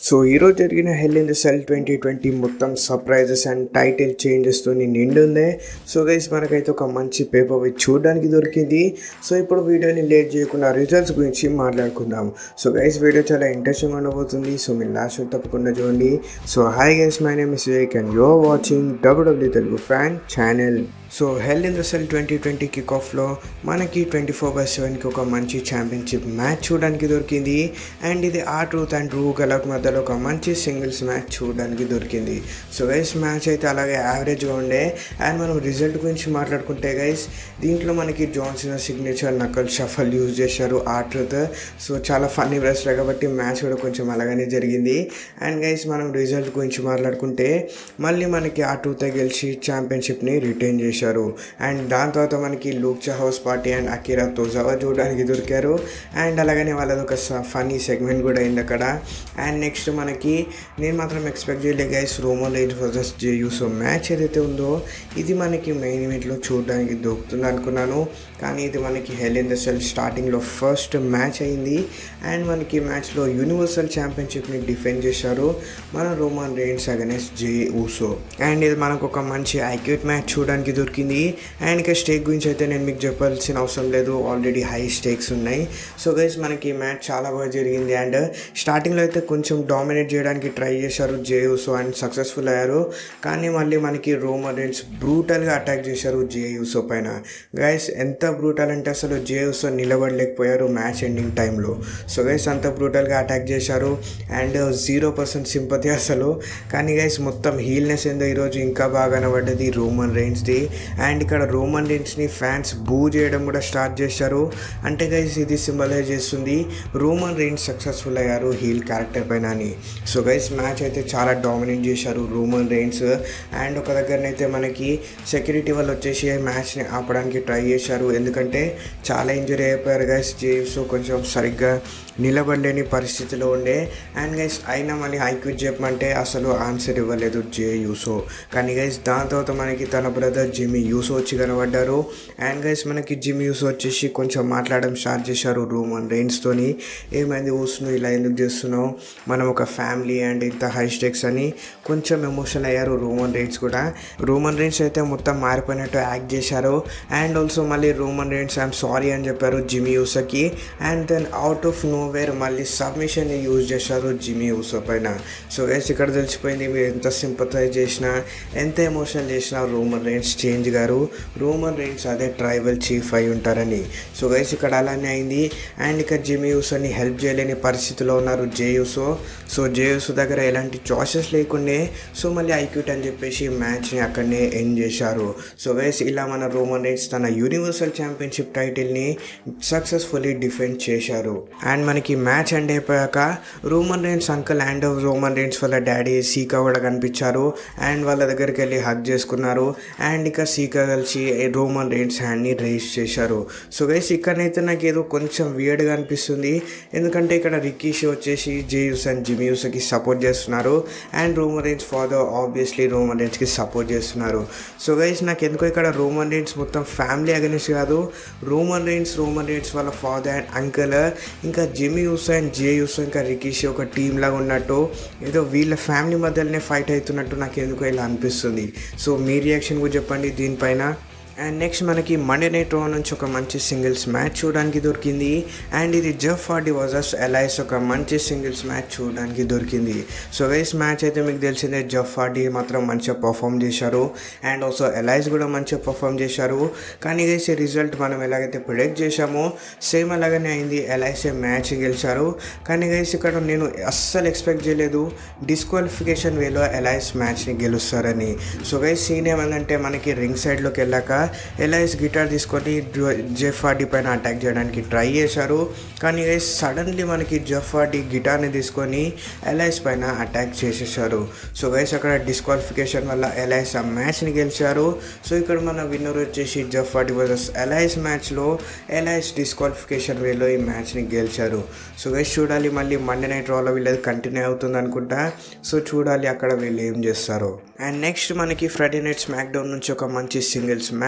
so ఈరోజు జరిగిన Hell in the cell twenty twenty మొత్తం సర్ప్రైజెస్ అండ్ టైటిల్ చేంజెస్తో నిండుందే సో గైస్ మనకైతే ఒక మంచి పేపర్ విత్ చూడడానికి దొరికింది సో ఇప్పుడు వీడియోని లేట్ చేయకుండా రిజల్ట్స్ గురించి మాట్లాడుకుందాం సో గైస్ వీడియో చాలా ఇంట్రెస్టింగ్ ఉండబోతుంది సో మీరు లాస్ట్ తప్పకుండా చూడండి so hi guys my name is Vivek and you're watching WW Telugu fan channel so Hell in the cell twenty twenty kick ఆఫ్లో మనకి ట్వంటీ ఫోర్ బై సెవెన్కి ఒక మంచి ఛాంపియన్షిప్ మ్యాచ్ చూడడానికి దొరికింది అండ్ ఇది ఆ ట్రూత్ అండ్ రూ గలక్ మధ్యలో ఒక మంచి సింగిల్స్ మ్యాచ్ చూడడానికి దొరికింది సో గైస్ మ్యాచ్ అయితే అలాగే యావరేజ్గా ఉండే అండ్ మనం రిజల్ట్ గురించి మాట్లాడుకుంటే గైస్ దీంట్లో మనకి Johnson signature knuckle shuffle use చేశారు ఆ ట్రూత్ సో చాలా ఫన్నీ రెస్లర్ కాబట్టి మ్యాచ్ కూడా కొంచెం అలాగనే జరిగింది అండ్ గైస్ మనం రిజల్ట్ గురించి మాట్లాడుకుంటే మళ్ళీ మనకి ఆ ట్రూత్ గెలిచి ఛాంపియన్షిప్ని రిటైన్ చేశారు అండ్ దాని తర్వాత మనకి Lucha House Party and Akira Tozawa చూడడానికి దొరికారు అండ్ అలాగనే వాళ్ళది ఒక ఫనీ సెగ్మెంట్ కూడా అయింది అక్కడ అండ్ నెక్స్ట్ మనకి నేను మాత్రం ఎక్స్పెక్ట్ చేయలే guys Romo Lines versus Jey Uso match ఏదైతే ఉందో ఇది మనకి మెయిన్ ఈవెంట్లో చూడడానికి దొరుకుతుంది అనుకున్నాను కానీ ఇది మనకి హెల్ ఇన్ ద సెల్ స్టార్టింగ్లో ఫస్ట్ మ్యాచ్ అయింది అండ్ మనకి మ్యాచ్లో యూనివర్సల్ ఛాంపియన్షిప్ని డిఫెండ్ చేశారు మన Roman Reigns against Jey Uso and ఇది మనకు ఒక మంచి ఐక్యూట్ మ్యాచ్ చూడడానికి దొరికింది అండ్ ఇక స్టేక్ గురించి అయితే నేను మీకు చెప్పాల్సిన అవసరం లేదు ఆల్రెడీ హై స్టేక్స్ ఉన్నాయి సో గైస్ మనకి ఈ మ్యాచ్ చాలా బాగా జరిగింది అండ్ స్టార్టింగ్లో అయితే కొంచెం డామినేట్ చేయడానికి ట్రై చేశారు జే యూసో అండ్ సక్సెస్ఫుల్ అయ్యారు కానీ మళ్ళీ మనకి రోమన్ రెయిన్స్ బ్రూటల్గా అటాక్ చేశారు జే యూసో పైన గైస్ ఎంత బ్రూటల్ అంటే అసలు జే యూసో నిలబడలేకపోయారు మ్యాచ్ ఎండింగ్ టైంలో సో గైస్ అంత బ్రూటల్గా అటాక్ చేశారు అండ్ జీరో పర్సెంట్ సింపతి అసలు కానీ గైస్ మొత్తం హీల్నెస్ ఏందో ఈరోజు ఇంకా బాగా కనబడ్డది రోమన్ రెయిన్స్ది అండ్ ఇక్కడ రోమన్ రెయిన్స్ని ఫ్యాన్స్ బూ చేయడం కూడా స్టార్ట్ చేశారు అంటే గైస్ ఇది సింబలైజ్ చేస్తుంది రోమన్ రెయిన్స్ సక్సెస్ఫుల్ అయ్యారు హీల్ క్యారెక్టర్ పైన అని సో గైస్ మ్యాచ్ అయితే చాలా డామినేట్ చేశారు రోమన్ రెయిన్స్ అండ్ ఒక దగ్గరనైతే మనకి సెక్యూరిటీ వాళ్ళు వచ్చేసి మ్యాచ్ని ఆపడానికి ట్రై చేశారు ఎందుకంటే చాలా ఇంజరీ అయిపోయారు గైస్ జేవ్స్ కొంచెం సరిగ్గా నిలబడలేని పరిస్థితిలో ఉండే అండ్ గైస్ అయినా మళ్ళీ హైక్విట్ చెప్పమంటే అసలు ఆన్సర్ ఇవ్వలేదు జే యూసో కానీ గైస్ దాని తర్వాత మనకి తన బ్రదర్ జిమ్మి యూసో వచ్చి కనబడ్డారు అండ్ గైస్ మనకి జిమ్మి యూసో వచ్చేసి కొంచెం మాట్లాడడం స్టార్ట్ చేశారు రోమన్ రెయిన్స్తోని ఏమైంది ఊసును ఇలా ఎందుకు చేస్తున్నావు మనం ఒక ఫ్యామిలీ అండ్ ఇంత హై స్టేక్స్ అని కొంచెం ఎమోషనల్ అయ్యారు రోమన్ రెయిన్స్ కూడా రోమన్ రెయిన్స్ అయితే మొత్తం మారిపోయినట్టు యాక్ట్ చేశారు అండ్ ఆల్సో మళ్ళీ రోమన్ రెయిన్స్ ఐఎమ్ సారీ అని చెప్పారు జిమ్మి యూసోకి and then out of nowhere మళ్ళీ సబ్మిషన్ యూజ్ చేశారు జిమ్మి యూసో పైన సో గైస్ ఇక్కడ తెలిసిపోయింది మీరు ఎంత సింపతైజ్ చేసినా ఎంత ఎమోషన్ చేసినా రోమన్ రెయిన్స్ చేంజ్ గారు రోమన్ రెయిన్స్ అదే ట్రైబల్ చీఫ్ అయి ఉంటారని సో గైస్ ఇక్కడ అలానే అయింది అండ్ ఇక్కడ జిమ్మి యూసోని హెల్ప్ చేయలేని పరిస్థితిలో ఉన్నారు జే యూసో సో జే యూసో దగ్గర ఎలాంటి చాయిసెస్ లేకుండే సో మళ్ళీ ఐక్యూట్ అని చెప్పేసి మ్యాచ్ని అక్కడనే ఎండ్ చేశారు సో గైస్ ఇలా మన రోమన్ రెయిన్స్ తన యూనివర్సల్ ఛాంపియన్షిప్ టైటిల్ని సక్సెస్ఫుల్లీ డిఫెండ్ చేశారు అండ్ మనకి మ్యాచ్ ఎండ్ అయిపోయాక Roman Reigns uncle and Roman Reigns వాళ్ళ డాడీ సీకా కూడా కనిపించారు అండ్ వాళ్ళ దగ్గరికి వెళ్ళి హక్ చేసుకున్నారు అండ్ ఇక సీకా కలిసి రోమన్ రెయిన్స్ హ్యాండ్ని రేస్ చేశారు సో గైస్ ఇక్కడనైతే నాకు ఏదో కొంచెం వియర్డ్గా అనిపిస్తుంది ఎందుకంటే ఇక్కడ రికీష్ వచ్చేసి జేయూస్ అండ్ జిమ్యూస్కి సపోర్ట్ చేస్తున్నారు and Roman Reigns father obviously Roman రెయిన్స్కి సపోర్ట్ చేస్తున్నారు సో గైస్ నాకు ఎందుకో ఇక్కడ రోమన్ రెయిన్స్ మొత్తం ఫ్యామిలీ అగెనిస్ట్ కాదు రోమన్ రెయిన్స్ రోమన్ రెయిన్స్ వాళ్ళ ఫాదర్ అండ్ అంకల్ ఇంకా జిమ్మి యూసో అండ్ జే యూసో ఇంకా రికీషి ఒక టీమ్ లాగా ఉన్నట్టు ఏదో వీళ్ళ ఫ్యామిలీ మధ్యలోనే ఫైట్ అవుతున్నట్టు నాకు ఎందుకో ఇలా అనిపిస్తుంది సో మీ రియాక్షన్ కూడా చెప్పండి దీనిపైన అండ్ నెక్స్ట్ మనకి మండే నైట్ రో నుంచి ఒక మంచి సింగిల్స్ మ్యాచ్ చూడడానికి దొరికింది అండ్ ఇది జఫ్ ఫార్టీ వర్సెస్ ఎలైస్ ఒక మంచి సింగిల్స్ మ్యాచ్ చూడడానికి దొరికింది సో గైస్ మ్యాచ్ అయితే మీకు తెలిసిందే జఫ్ ఫార్టీ మాత్రం మంచిగా పర్ఫామ్ చేశారు అండ్ ఆల్సో ఎలైస్ కూడా మంచిగా పర్ఫామ్ చేశారు కానీ గైస్ ఈ రిజల్ట్ మనం ఎలాగైతే ప్రొడక్ట్ చేశామో సేమ్ అలాగనే అయింది ఎలైసే మ్యాచ్ గెలిచారు కానీ గైస్ ఇక్కడ నేను అస్సలు ఎక్స్పెక్ట్ చేయలేదు డిస్క్వాలిఫికేషన్ వేలో ఎలైస్ మ్యాచ్ని గెలుస్తారని సో గైస్ సీన్ ఏమందంటే మనకి రింగ్ సైడ్లోకి వెళ్ళాక ఎలైస్ గిటార్ తీసుకొని జెఫ్ హార్డీ పైన అటాక్ చేయడానికి ట్రై చేశారు కానీ గైస్ సడన్లీ మనకి జెఫ్ హార్డీ గిటార్ని తీసుకొని ఎలైస్ పైన అటాక్ చేసేసారు సో గైస్ అక్కడ డిస్క్వాలిఫికేషన్ వల్ల ఎలైస్ ఆ మ్యాచ్ని గెలిచారు సో ఇక్కడ మన విన్నర్ వచ్చేసి జెఫ్ హార్డీ వర్సెస్ ఎలైస్ మ్యాచ్లో ఎలైస్ డిస్క్వాలిఫికేషన్ వేలో ఈ మ్యాచ్ని గెలిచారు సో గైస్ చూడాలి మళ్ళీ మండే నైట్ రాలో వీళ్ళది కంటిన్యూ అవుతుంది అనుకుంటా సో చూడాలి అక్కడ వీళ్ళు ఏం చేస్తారో అండ్ నెక్స్ట్ మనకి ఫ్రైడే నైట్ స్మాక్ డౌన్ నుంచి ఒక మంచి సింగిల్స్ మ్యాచ్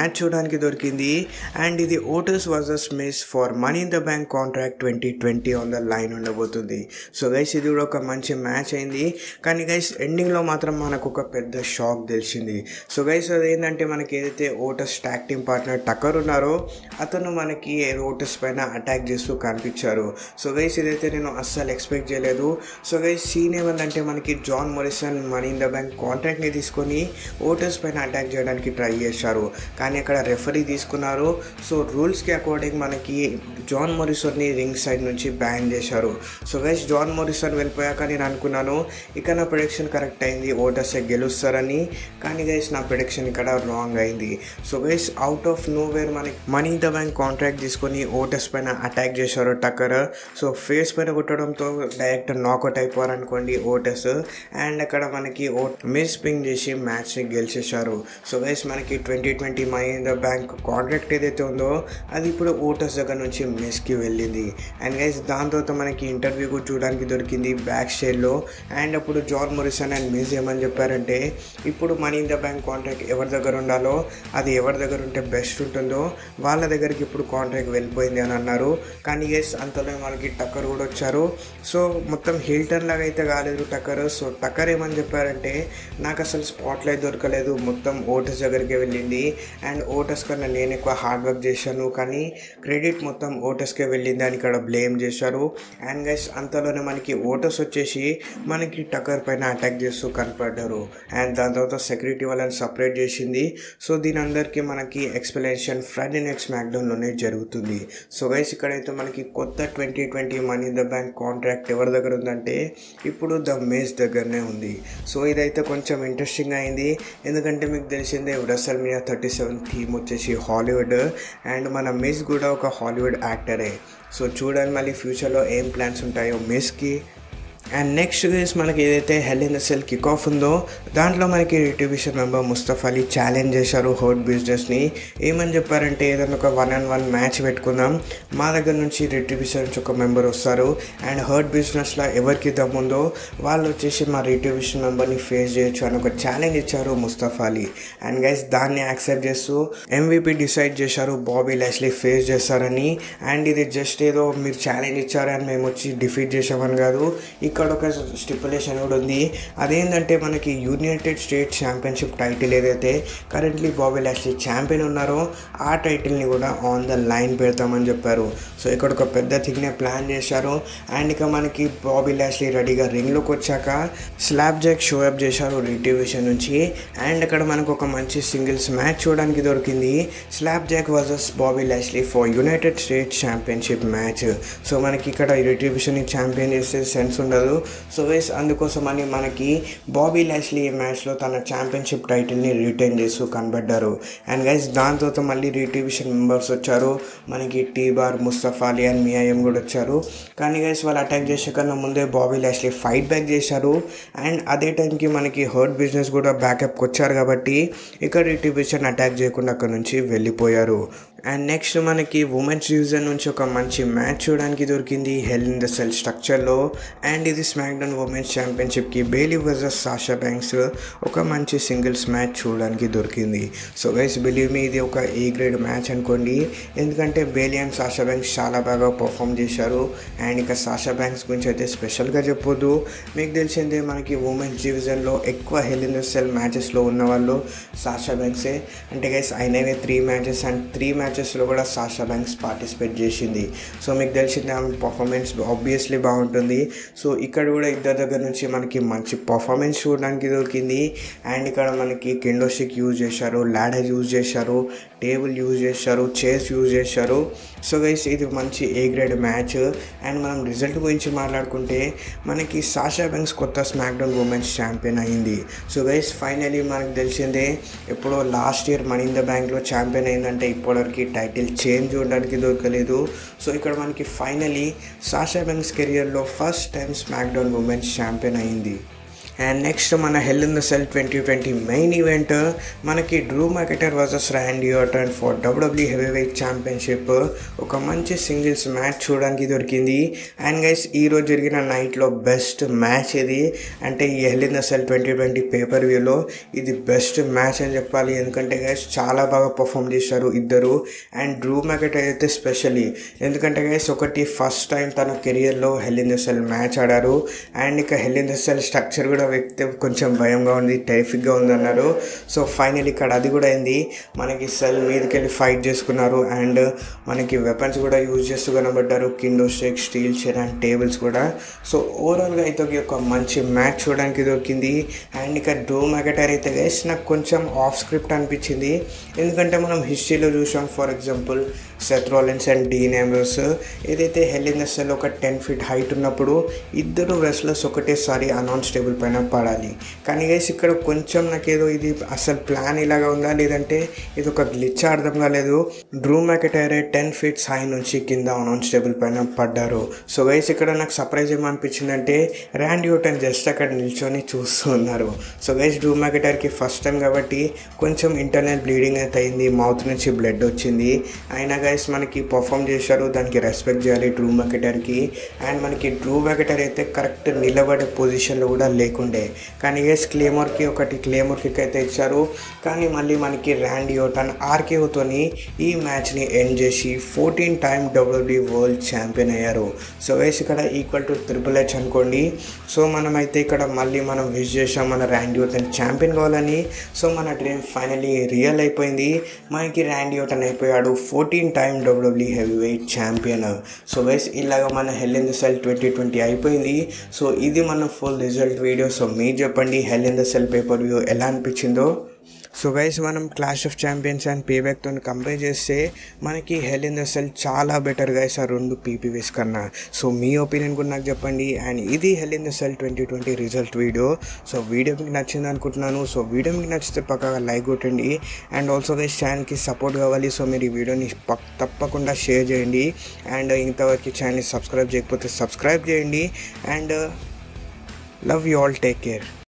మ్యాచ్ చూడడానికి దొరికింది అండ్ ఇది Otis versus Miz for money in the bank contract twenty twenty on the line ఉండబోతుంది సో గైస్ ఇది కూడా ఒక మంచి మ్యాచ్ అయింది కానీ గైస్ ఎండింగ్లో మాత్రం మనకు ఒక పెద్ద షాక్ తెలిసింది సో గైస్ అదేంటంటే మనకి ఏదైతే Otis tag team partner Tucker ఉన్నారో అతను మనకి ఓటర్స్ పైన అటాక్ చేస్తూ కనిపించారు సో గైస్ ఇదైతే నేను అస్సలు ఎక్స్పెక్ట్ చేయలేదు సో గైస్ సీన్ ఏమందంటే మనకి John Morrison money in the bank కాంట్రాక్ట్ని తీసుకొని ఓటర్స్ పైన అటాక్ చేయడానికి ట్రై చేశారు కానీ అక్కడ రెఫరీ తీసుకున్నారు సో రూల్స్కి అకార్డింగ్ మనకి జాన్ మొరిసన్ని రింగ్ సైడ్ నుంచి బ్యాన్ చేశారు సో గైస్ జాన్ మొరిసన్ వెళ్ళిపోయాక నేను అనుకున్నాను ఇక నా ప్రొడిక్షన్ కరెక్ట్ అయింది ఓటర్స్ గెలుస్తారని కానీ గైస్ నా ప్రొడిక్షన్ ఇక్కడ రాంగ్ అయింది so guys out of nowhere మనకి మనీ ద బ్యాంక్ కాంట్రాక్ట్ తీసుకొని ఓటర్స్ పైన అటాక్ చేశారు టక్కర్ సో ఫేస్ పైన కొట్టడంతో డైరెక్ట్ నాకౌట్ అయిపోయారు అనుకోండి ఓటర్స్ అండ్ అక్కడ మనకి మిస్ పింగ్ చేసి మ్యాచ్ని గెలిచేశారు సో గైస్ మనకి twenty twenty money the bank contract ఏదైతే ఉందో అది ఇప్పుడు ఓటర్స్ దగ్గర నుంచి మిస్కి వెళ్ళింది అండ్ గైస్ దాని తర్వాత మనకి ఇంటర్వ్యూ కూడా చూడడానికి దొరికింది బ్యాక్ స్టైల్లో అండ్ అప్పుడు జాన్ మొరిసన్ అండ్ మిస్ ఏమని చెప్పారంటే ఇప్పుడు money in the bank contract ఎవరి దగ్గర ఉండాలో అది ఎవరి దగ్గర ఉంటే బెస్ట్ ఉంటుందో వాళ్ళ దగ్గరికి ఇప్పుడు కాంట్రాక్ట్ వెళ్ళిపోయింది అని అన్నారు కానీ గైస్ అంతలో మనకి టక్కర్ కూడా వచ్చారు సో మొత్తం హిల్టన్ లాగా అయితే కాలేదు టక్కర్ సో టక్కర్ ఏమని చెప్పారంటే నాకు అసలు స్పాట్ లైట్ దొరకలేదు మొత్తం ఓటర్స్ దగ్గరికి వెళ్ళింది అండ్ ఓటర్స్ కన్నా నేను ఎక్కువ హార్డ్ వర్క్ చేశాను కానీ క్రెడిట్ మొత్తం ఓటర్స్కే వెళ్ళింది అని ఇక్కడ బ్లేమ్ చేశారు అండ్ గైస్ అంతలోనే మనకి ఓటర్స్ వచ్చేసి మనకి టక్కర్ పైన అటాక్ చేస్తూ కనపడ్డారు అండ్ దాని తర్వాత సెక్యూరిటీ వాళ్ళని సపరేట్ చేసింది సో దీని అందరికీ మనకి ఎక్స్ప్లెనేషన్ ఫ్రైడే నెక్స్ట్ మ్యాక్డౌన్లోనే జరుగుతుంది సో గైస్ ఇక్కడైతే మనకి కొత్త twenty twenty money the bank contract ఎవరి దగ్గర ఉందంటే ఇప్పుడు ద మేస్ దగ్గరనే ఉంది సో ఇదైతే కొంచెం ఇంట్రెస్టింగ్ అయింది ఎందుకంటే మీకు తెలిసిందే రసల్ మీడియా థర్టీ సెవెన్ థీమ్ వచ్చేసి హాలీవుడ్ అండ్ మన మిస్ కూడా ఒక హాలీవుడ్ యాక్టరే సో చూడండి మళ్ళీ ఫ్యూచర్లో ఏం ప్లాన్స్ ఉంటాయో మిస్కి అండ్ నెక్స్ట్ గేస్ మనకి ఏదైతే hell in the cell kick off ఉందో దాంట్లో మనకి retribution member Mustafa Ali challenge చేశారు హోట్ బిజినెస్ని ఏమని చెప్పారంటే ఏదైనా ఒక వన్ అండ్ వన్ మ్యాచ్ పెట్టుకుందాం మా దగ్గర నుంచి రిటివిషన్ నుంచి ఒక మెంబర్ వస్తారు అండ్ హర్ట్ బిజినెస్లో ఎవరికి దమ్ముందో వాళ్ళు వచ్చేసి మా రిటివిషన్ మెంబర్ని ఫేస్ చేయొచ్చు అని ఒక ఛాలెంజ్ ఇచ్చారు ముస్తఫ్ అలీ అండ్ గైస్ దాన్ని యాక్సెప్ట్ చేస్తూ ఎంవీపీ డిసైడ్ చేశారు బాబీ లెస్లీ ఫేస్ చేస్తారని అండ్ ఇది జస్ట్ ఏదో మీరు ఛాలెంజ్ ఇచ్చారని మేము వచ్చి డిఫీట్ చేసామని కాదు ఇక్కడ ఒక స్టిపులేషన్ కూడా ఉంది అదేంటంటే మనకి యునైటెడ్ స్టేట్స్ ఛాంపియన్షిప్ టైటిల్ ఏదైతే కరెంట్లీ బాబీ లాస్లీ ఛాంపియన్ ఉన్నారో ఆ టైటిల్ని కూడా ఆన్ ద లైన్ పెడతామని చెప్పారు సో ఇక్కడ ఒక పెద్ద థింగ్నే ప్లాన్ చేశారు అండ్ ఇక మనకి బాబీ లాస్లీ రెడీగా రింగ్లోకి వచ్చాక స్లాబ్ జాక్ షో అప్ చేశారు రిటివిషన్ నుంచి అండ్ ఇక్కడ మనకు ఒక మంచి సింగిల్స్ మ్యాచ్ చూడడానికి దొరికింది Slapjack versus Bobby Lashley for United States championship match so మనకి ఇక్కడ రిట్రిబ్యూషన్ ఛాంపియన్ చేసే సెన్స్ ఉండదు సో వేస్ అందుకోసం అని మనకి బాబీ లాస్లీ ఈ మ్యాచ్లో తన ఛాంపియన్షిప్ టైటిల్ని రిటైన్ చేస్తూ కనబడ్డారు అండ్ గైస్ దాని తర్వాత మళ్ళీ రిట్రిబ్యూషన్ మెంబర్స్ వచ్చారు మనకి T bar Mustafa Ali and మియాయం కూడా వచ్చారు కానీ గైస్ వాళ్ళు అటాక్ చేసే కన్నా ముందే బాబీ లాస్లీ ఫైట్ బ్యాక్ చేశారు అండ్ అదే టైంకి మనకి హర్ట్ బిజినెస్ కూడా బ్యాకప్కి వచ్చారు కాబట్టి ఇక్కడ రిట్రిబ్యూషన్ అటాక్ చేయకుండా అక్కడ నుంచి వెళ్ళిపోయారు అండ్ నెక్స్ట్ మనకి ఉమెన్స్ డివిజన్ నుంచి ఒక మంచి మ్యాచ్ చూడడానికి దొరికింది హెల్ ఇన్ ద సెల్ స్ట్రక్చర్లో అండ్ ఇది స్మాక్డౌన్ ఉమెన్స్ ఛాంపియన్షిప్కి బేలీ వర్సెస్ సాషా బ్యాంక్స్ ఒక మంచి సింగిల్స్ మ్యాచ్ చూడడానికి దొరికింది సో గైస్ బిలీవ్ మీ ఇది ఒక ఏ గ్రేడ్ మ్యాచ్ అనుకోండి ఎందుకంటే బేలీ అండ్ సాషా బ్యాంక్స్ చాలా బాగా పర్ఫామ్ చేశారు అండ్ ఇక సాషా బ్యాంక్స్ గురించి అయితే స్పెషల్గా చెప్పొద్దు మీకు తెలిసిందే మనకి ఉమెన్స్ డివిజన్లో ఎక్కువ హెల్ ఇన్ ద సెల్ మ్యాచెస్లో ఉన్న వాళ్ళు సాషా బ్యాంక్సే అంటే గైస్ అయినవే త్రీ మ్యాచెస్ అండ్ త్రీ మ్యాచెస్లో కూడా సాషా బ్యాంక్స్ పార్టిసిపేట్ చేసింది సో మీకు తెలిసిందే ఆమె పర్ఫార్మెన్స్ ఆబ్వియస్లీ బాగుంటుంది సో ఇక్కడ కూడా ఇద్దరు దగ్గర నుంచి మనకి మంచి పర్ఫార్మెన్స్ చూడడానికి దొరికింది అండ్ ఇక్కడ మనకి కెండో స్టిక్ యూజ్ చేశారు ల్యాడర్ యూజ్ చేశారు టేబుల్ యూజ్ చేశారు చైర్స్ యూజ్ చేశారు సో గైస్ ఇది మంచి ఏ గ్రేడ్ మ్యాచ్ అండ్ మనం రిజల్ట్ గురించి మాట్లాడుకుంటే మనకి సాషా బ్యాంక్స్ కొత్త స్మాక్డౌన్ ఉమెన్స్ ఛాంపియన్ అయింది సో గైస్ ఫైనలీ మనకు తెలిసిందే ఎప్పుడో last year money in the బ్యాంక్లో ఛాంపియన్ అయిందంటే ఇప్పటివరకు టైటిల్ చేంజ్ చూడడానికి దొరకలేదు సో ఇక్కడ మనకి ఫైనలీ సాషా బ్యాంక్స్ కెరియర్లో first time SmackDown women's champion అయింది అండ్ నెక్స్ట్ మన hell in the cell twenty twenty main event మనకి Drew McIntyre versus Randy Orton for WWE heavyweight championship ఒక మంచి సింగిల్స్ మ్యాచ్ చూడడానికి దొరికింది అండ్ గైస్ ఈరోజు జరిగిన నైట్లో బెస్ట్ మ్యాచ్ ఇది అంటే ఈ hell in the cell twenty twenty pay per వ్యూలో ఇది బెస్ట్ మ్యాచ్ అని చెప్పాలి ఎందుకంటే గైస్ చాలా బాగా పర్ఫామ్ చేశారు ఇద్దరు అండ్ డ్రూ మార్కెటర్ అయితే స్పెషల్లీ ఎందుకంటే గైస్ ఒకటి ఫస్ట్ టైం తన కెరియర్లో hell in the cell match ఆడారు అండ్ ఇక hell in the cell structure కూడా వ్యక్తి కొంచెం భయంగా ఉంది టైఫిక్గా ఉంది అన్నారు సో ఫైనల్ ఇక్కడ అది కూడా అయింది మనకి సెల్ మీదకి వెళ్ళి ఫైట్ చేసుకున్నారు అండ్ మనకి వెపన్స్ కూడా యూజ్ చేస్తూ కనబడ్డారు kendo stick steel chair and tables కూడా సో ఓవరాల్గా అయితే ఒక మంచి మ్యాచ్ చూడడానికి దొరికింది అండ్ ఇక డ్రో మ్యాగటైర్ అయితే గైస్ నాకు కొంచెం ఆఫ్ స్క్రిప్ట్ అనిపించింది ఎందుకంటే మనం హిస్టరీలో చూసాం for example Seth Rollins and Dean Ambrose ఏదైతే హెల్ ఇన్ ద సెల్ ఒక టెన్ ఫీట్ హైట్ ఉన్నప్పుడు ఇద్దరు రెస్లర్స్ ఒకటేసారి అనౌన్స్ టేబుల్ పైన పడాలి కానీ గైస్ ఇక్కడ కొంచెం నాకేదో ఇది అసలు ప్లాన్ ఇలాగా ఉందా లేదంటే ఇది ఒక గ్లిచ్ అర్థం కాలేదు Drew McIntyre ten feet high నుంచి కింద అనౌన్స్ టేబుల్ పైన పడ్డారు సో గైస్ ఇక్కడ నాకు సర్ప్రైజ్ ఏమనిపించిందంటే ర్యాండ్ యూటన్ జస్ట్ అక్కడ నిల్చొని చూస్తూ ఉన్నారు సో గైస్ డ్రూ మ్యాకెటైర్కి ఫస్ట్ టైం కాబట్టి కొంచెం ఇంటర్నల్ బ్లీడింగ్ అయితే అయింది మౌత్ నుంచి బ్లడ్ వచ్చింది అయినా గైస్ మనకి పర్ఫామ్ చేశారు దానికి రెస్పెక్ట్ చేయాలి డ్రూ మ్యాకెటైర్కి అండ్ మనకి డ్రూ మ్యాకెటైర్ అయితే కరెక్ట్ నిలబడే పొజిషన్లో కూడా లేకుండే కానీ గైస్ క్లేమర్కి ఒకటి క్లేమర్ కిక్ అయితే ఇచ్చారు కానీ మళ్ళీ మనకి ర్యాండీ ఓటన్ ఆర్కేఓతోని ఈ మ్యాచ్ని ఎండ్ చేసి fourteen time WWE world champion అయ్యారు సో వేసి ఇక్కడ ఈక్వల్ టు ట్రిపుల్ హెచ్ అనుకోండి సో మనమైతే ఇక్కడ మళ్ళీ మనం విష్ చేసాం మన ర్యాండీ ఓటన్ ఛాంపియన్ కావాలని సో మన డ్రీమ్ ఫైనలీ రియల్ అయిపోయింది మనకి ర్యాండీ ఓటన్ అయిపోయాడు fourteen time WWE heavyweight champion so వేస్ ఇలాగ మన hell in the cell twenty twenty అయిపోయింది సో ఇది మన ఫుల్ రిజల్ట్ వీడియో సో మీరు చెప్పండి hell in the cell paper view ఎలా అనిపించిందో సో గైస్ మనం క్లాష్ ఆఫ్ ఛాంపియన్స్ అండ్ పేబ్యాక్తో కంపేర్ చేస్తే మనకి హెల్ ఇన్ ద సెల్ చాలా బెటర్ గైస్ ఆ రెండు పీపీవీస్ కన్నా సో మీ ఒపీనియన్ కూడా నాకు చెప్పండి అండ్ ఇది hell in the cell twenty twenty result video so video మీకు నచ్చింది అనుకుంటున్నాను సో వీడియో మీకు నచ్చితే పక్కగా లైక్ కొట్టండి అండ్ ఆల్సో గైస్ ఛానల్కి సపోర్ట్ కావాలి సో మీరు ఈ వీడియోని పక్ తప్పకుండా షేర్ చేయండి అండ్ ఇంతవరకు ఛానల్ని సబ్స్క్రైబ్ చేయకపోతే సబ్స్క్రైబ్ చేయండి and love you all take care